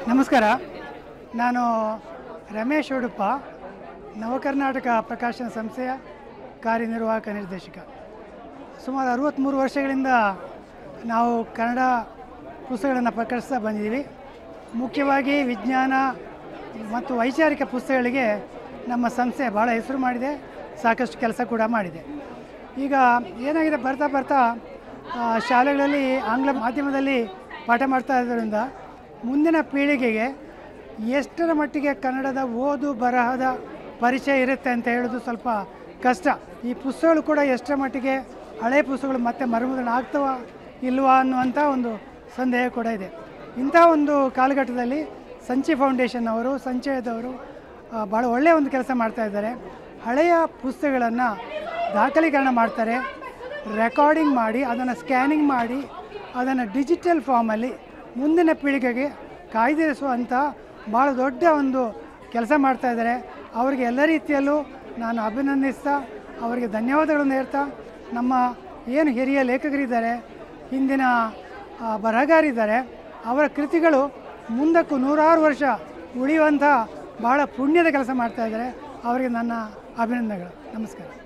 ನಮಸ್ಕಾರ ನಾನು ರಮೇಶ್ ಉಡುಪ ನವಕರ್ನಾಟಕ ಪ್ರಕಾಶನ ಸಂಸ್ಥೆಯ ಕಾರ್ಯನಿರ್ವಾಹಕ ನಿರ್ದೇಶಕ ಸುಮಾರು ಅರುವತ್ತ್ಮೂರು ವರ್ಷಗಳಿಂದ ನಾವು ಕನ್ನಡ ಪುಸ್ತಕಗಳನ್ನು ಪ್ರಕಟಿಸ್ತಾ ಬಂದಿದ್ದೀವಿ ಮುಖ್ಯವಾಗಿ ವಿಜ್ಞಾನ ಮತ್ತು ವೈಚಾರಿಕ ಪುಸ್ತಕಗಳಿಗೆ ನಮ್ಮ ಸಂಸ್ಥೆ ಭಾಳ ಹೆಸರು ಮಾಡಿದೆ ಸಾಕಷ್ಟು ಕೆಲಸ ಕೂಡ ಮಾಡಿದೆ ಈಗ ಏನಾಗಿದೆ ಬರ್ತಾ ಬರ್ತಾ ಆ, ಶಾಲೆಗಳಲ್ಲಿ ಆಂಗ್ಲ ಮಾಧ್ಯಮದಲ್ಲಿ ಪಾಠ ಮಾಡ್ತಾ ಇರೋದ್ರಿಂದ ಮುಂದಿನ ಪೀಳಿಗೆಗೆ ಎಷ್ಟರ ಮಟ್ಟಿಗೆ ಕನ್ನಡದ ಓದು ಬರಹದ ಪರಿಚಯ ಇರುತ್ತೆ ಅಂತ ಹೇಳೋದು ಸ್ವಲ್ಪ ಕಷ್ಟ ಈ ಪುಸ್ತಕಗಳು ಕೂಡ ಎಷ್ಟರ ಮಟ್ಟಿಗೆ ಹಳೆ ಪುಸ್ತಕಗಳು ಮತ್ತೆ ಮರುಮುದ್ರಣ ಆಗ್ತವ ಇಲ್ವಾ ಅನ್ನುವಂಥ ಒಂದು ಸಂದೇಹ ಕೂಡ ಇದೆ ಇಂಥ ಒಂದು ಕಾಲಘಟ್ಟದಲ್ಲಿ ಸಂಚಿ ಫೌಂಡೇಶನ್ ಅವರು ಸಂಚಯದವರು ಆ, ಭಾಳ ಒಳ್ಳೆಯ ಒಂದು ಕೆಲಸ ಮಾಡ್ತಾ ಇದ್ದಾರೆ ಹಳೆಯ ಪುಸ್ತಕಗಳನ್ನು ದಾಖಲೀಕರಣ ಮಾಡ್ತಾರೆ ರೆಕಾರ್ಡಿಂಗ್ ಮಾಡಿ ಅದನ್ನು ಸ್ಕ್ಯಾನಿಂಗ್ ಮಾಡಿ ಅದನ್ನು ಡಿಜಿಟಲ್ ಫಾರ್ಮಲ್ಲಿ ಮುಂದಿನ ಪೀಳಿಗೆಗೆ ಕಾಯ್ದಿರಿಸುವಂಥ ಭಾಳ ದೊಡ್ಡ ಒಂದು ಕೆಲಸ ಮಾಡ್ತಾ ಇದ್ದಾರೆ ಅವರಿಗೆ ಎಲ್ಲ ರೀತಿಯಲ್ಲೂ ನಾನು ಅಭಿನಂದಿಸ್ತಾ ಅವರಿಗೆ ಧನ್ಯವಾದಗಳನ್ನು ಹೇಳ್ತಾ ನಮ್ಮ ಏನು ಹಿರಿಯ ಲೇಖಕರಿದ್ದಾರೆ ಹಿಂದಿನ ಆ, ಬರಹಗಾರಿದ್ದಾರೆ ಅವರ ಕೃತಿಗಳು ಮುಂದಕ್ಕೂ ನೂರಾರು ವರ್ಷ ಉಳಿಯುವಂಥ ಭಾಳ ಪುಣ್ಯದ ಕೆಲಸ ಮಾಡ್ತಾ ಇದ್ದಾರೆ ಅವರಿಗೆ ನನ್ನ ಅಭಿನಂದನೆಗಳು ನಮಸ್ಕಾರ